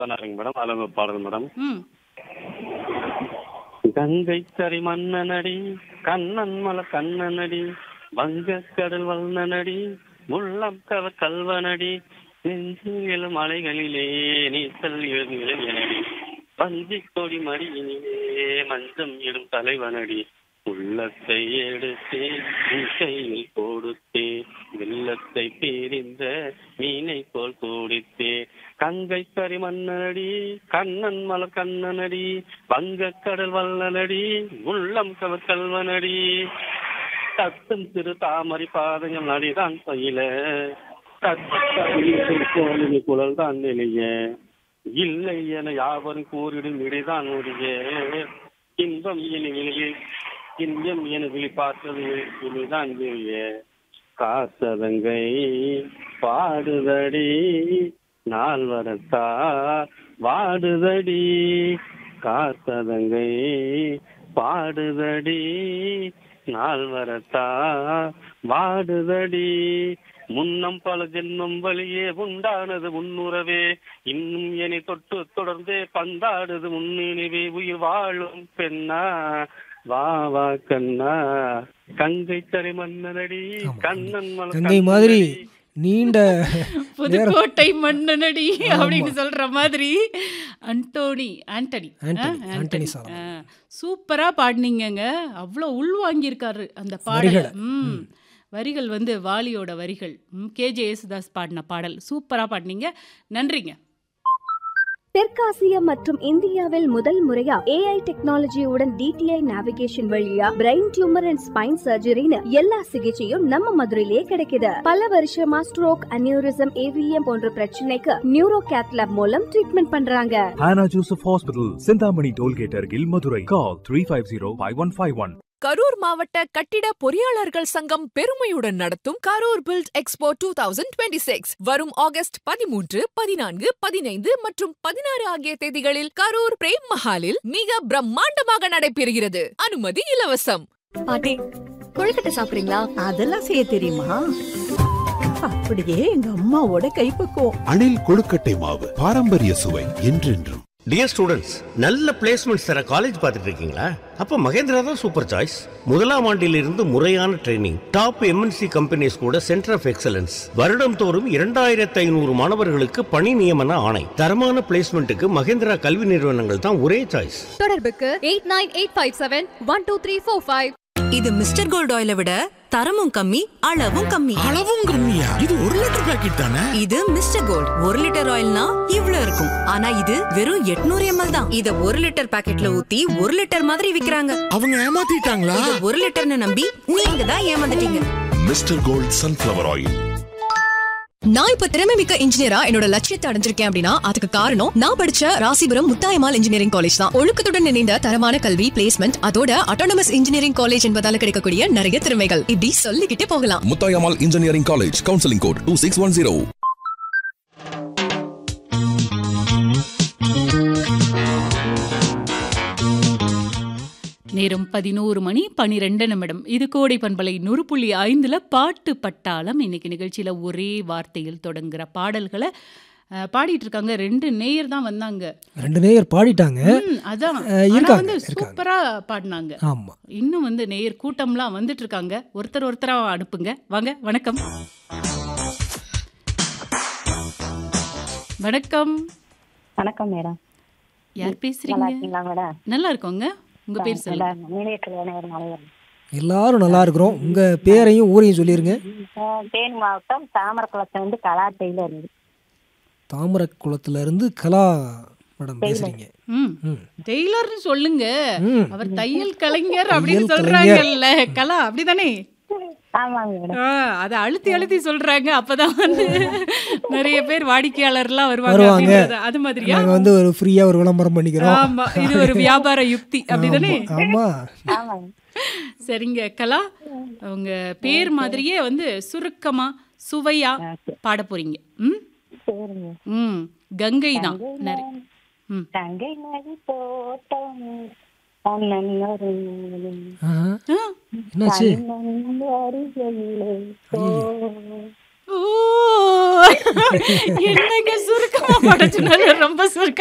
சொன்னாருங்க மேடம் அதில் ஒரு பாடல் மேடம் ம் கங்கை கரை மன்னனடி கண்ணன் மல கண்ணனடி வங்கக் கடல் வல்னனடி உள்ளம் கவ கல்வனடி நெஞ்சில் எழும் அலைகளிலே நீச்சல் எழும் இளைஞனடி பஞ்சி கொடி மடியினிலே மஞ்சம் இடும் தலைவனடி உள்ளத்தை எடுத்தே உன் கையில் கொடுத்தே வெள்ளத்தை பிரிந்த மீனை போல் கூடித்தே கங்கை கரி மன்னனடி கண்ணன் மல கண்ணனடி வங்கக் கடல் வல்லனடி உள்ளம் கவர் கல்வனடி தத்தும் திரு தாமரை பாதங்கள் நடிதான் பயில தத்து குழல் தான் நிலைய இல்லை என யாவரும் கூறிடும் இடைதான் உடைய இன்பம் என விழியே இன்பம் என விழி பார்த்தது இனிதான் விழிய காசதங்கை பாடுதடி நாள் வரத்தா வாடுதடி காசதங்கை பாடுதடி நாள் வரத்தா வாடுதடி முன்னம் பல ஜென்மம் வழியே உண்டானது முன்னுறவே இன்னும் என்னை தொட்டு தொடர்ந்தே பந்தாடுது முன்னினிவே உயிர் வாழும் பெண்ணா வா வா கண்ணா கங்கை தரை மன்னனடி கண்ணன் மல கங்கை மாதிரி கண்ணனடி. நீண்ட புதுக்கோட்டை மன்னனடி அப்படின்னு சொல்ற மாதிரி அண்டோனி ஆண்டனி ஆண்டனி, ஆ, ஆண்டனி சாலமன். ஆ, சூப்பரா பாடினீங்கங்க அவ்வளோ உள்வாங்கியிருக்காரு அந்த பாடல் வரிகளை. ம் வரிகள் வந்து வாலியோட வரிகள் கேஜே யேசுதாஸ் பாடின பாடல் சூப்பரா பாடினீங்க நன்றிங்க தெற்காசியா மற்றும் இந்தியாவில் முதல் முறையா ஏஐ டெக்னாலஜியுடன் டிடிஐ நேவிகேஷன் வழியா பிரெயின் டியூமர் அண்ட் ஸ்பைன் சர்ஜரின்னு எல்லா சிகிச்சையும் நம்ம மதுரையிலேயே கிடைக்குது பல வருஷமா ஸ்ட்ரோக் அனியூரிசம் ஏவிஎம் போன்ற பிரச்சனைக்கு நியூரோ கேத்லாப் மூலம் ட்ரீட்மெண்ட் பண்றாங்க Hannah Joseph Hospital, Sindhamani Tollgate Argil, Madurai. Call 350-5151. Karur மாவட்ட கட்டிட பொறியாளர்கள் சங்கம் பெருமையுடன் நடத்தும் Karur build expo two thousand twenty six வரும் ஆகஸ்ட் பதிமூன்று பதினான்கு பதினைந்து மற்றும் பதினாறு ஆகிய தேதிகளில் கரூர் பிரேம் மஹாலில் மிக பிரம்மாண்டமாக நடைபெறுகிறது அனுமதி இலவசம் பாட்டி கொழுக்கட்டை சாப்பிடுறீங்களா அதெல்லாம் செய்ய தெரியுமா அப்படியே எங்க அம்மாவோட கைப்பக்குவம் அணில் கொழுக்கட்டை மாவு பாரம்பரிய சுவை என்றென்றும் டியர் ஸ்டூடெண்ட்ஸ் நல்ல பிளேஸ்மெண்ட்ஸ் தர காலேஜ் பார்த்துட்டு இருக்கீங்களா அப்ப மகேந்திரா தான் சூப்பர் சாய்ஸ் முதலாம் ஆண்டிலிருந்து முறையான ட்ரைனிங் டாப் எம்என்சி கம்பெனிஸ் கூட சென்டர் ஆஃப் எக்ஸலன்ஸ் வருடம் தோறும் இரண்டாயிரத்தி ஐநூறு மாணவர்களுக்கு பணி நியமன ஆணை தரமான பிளேஸ்மெண்ட்டுக்கு மகேந்திரா கல்வி நிறுவனங்கள் தான் ஒரே சாய்ஸ் தொடர்புக்கு eight nine eight five seven one two three four five இது மிஸ்டர் கோல்ட் ஆயிலை விட தரமும் கம்மி அளவும் கம்மி அளவும் கம்மியா இது ஒரு லிட்டர் பாக்கெட் தானே இது மிஸ்டர் கோல்ட் ஒரு லிட்டர் ஆயில்னா இவ்ளோ இருக்கும் ஆனா இது வெறும் 800 எம்எல் தான் இத ஒரு லிட்டர் பாக்கெட்ல ஊத்தி ஒரு லிட்டர் மாதிரி விக்கிறாங்க அவங்க ஏமாத்திட்டாங்களா இத ஒரு லிட்டர்னு நம்பி நீங்க தான் ஏமாந்துட்டீங்க மிஸ்டர் கோல்ட் சன்ஃபிளவர் ஆயில் நான் இப்ப திறமை மிக்க இன்ஜினியரா என்னோட லட்சியத்தை அடைஞ்சிருக்கேன் அப்படின்னா அதுக்கு காரணம் நான் படிச்ச ராசிபுரம் முத்தாயமால் இன்ஜினியரிங் காலேஜ் தான் ஒழுக்கத்துடன் இணைந்த தரமான கல்வி பிளேஸ்மெண்ட் அதோட அட்டானமஸ் இன்ஜினியரிங் காலேஜ் என்பதால கிடைக்கக்கூடிய நிறைய திறமைகள் இப்படி சொல்லிக்கிட்டே போகலாம் Muthayammal engineering college counselling code two six one zero நேரம் பதினோரு மணி பனிரெண்டு நிமிடம் இது கோடை பண்பலை நூறு புள்ளி ஐந்துல பாட்டு பட்டாளம் இன்னைக்கு நிகழ்ச்சியில ஒரே வார்த்தையில் தொடங்குற பாடல்களை அஹ், பாடிட்டு இருக்காங்க ரெண்டு நேயர் தான் வந்தாங்க ரெண்டு நேயர் பாடிட்டாங்க ம், அதான் அஹ், ஆனா இருக்காங்க, வந்து இருக்காங்க. சூப்பரா பாடினாங்க ஆமா இன்னும் வந்து நேயர் கூட்டம்லாம் வந்துட்டு இருக்காங்க ஒருத்தர் ஒருத்தரா அனுப்புங்க வாங்க வணக்கம் வணக்கம் வணக்கம் மேடம் யார் நல்லா பேசுறீங்க இருக்கீங்களா மேடம் நல்லா இருக்கோங்க உங்க பேர் சொல்லுங்க நிலையத்தில் மலையம் எல்லாரும் நல்லா இருக்கிறோம் உங்க பேரையும் ஊரையும் சொல்லிருங்க தேனி மாவட்டம் தாமரக்குளத்துல இருந்து கலா டெய்லர் தாமரை குளத்துல இருந்து கலா மேடம் பேசுறீங்க ம் ம். டெய்லர்னு சொல்லுங்க ம். அவர் தையல் கலைஞர் அப்படின்னு தையல் சொல்றாங்கல்ல கலா அப்படிதானே ஆமாங்க மேடம் ஆ, அத அழுத்தி அழுத்தி சொல்றாங்க அப்பதான் வந்து நிறைய பேர் வாடிக்கையாளர்லாம் வருவாங்க வருவாங்க. அப்படின்றது. அது மாதிரியா நாங்க வந்து ஒரு ஃப்ரீயா ஒரு விளம்பரம் பண்ணிக்கிறோம் ஆமா இது ஒரு வியாபார யுக்தி அப்படிதானே ஆமா ஆமாங்க சரிங்க கலா உங்க பேர் மாதிரியே வந்து சுருக்கமா சுவையா பாட போறீங்க ம் சரிங்க ம் கங்கை தான் நிறைய ம் தங்கை நதி தோட்டம் கண்ணன் வருகிறேன். ஆஹா. ஆ, என்னாச்சு கண்ணன் வருகையிலே போ. ஓ என்னங்க சுருக்கமா படைச்சுனால ரொம்ப சுருக்க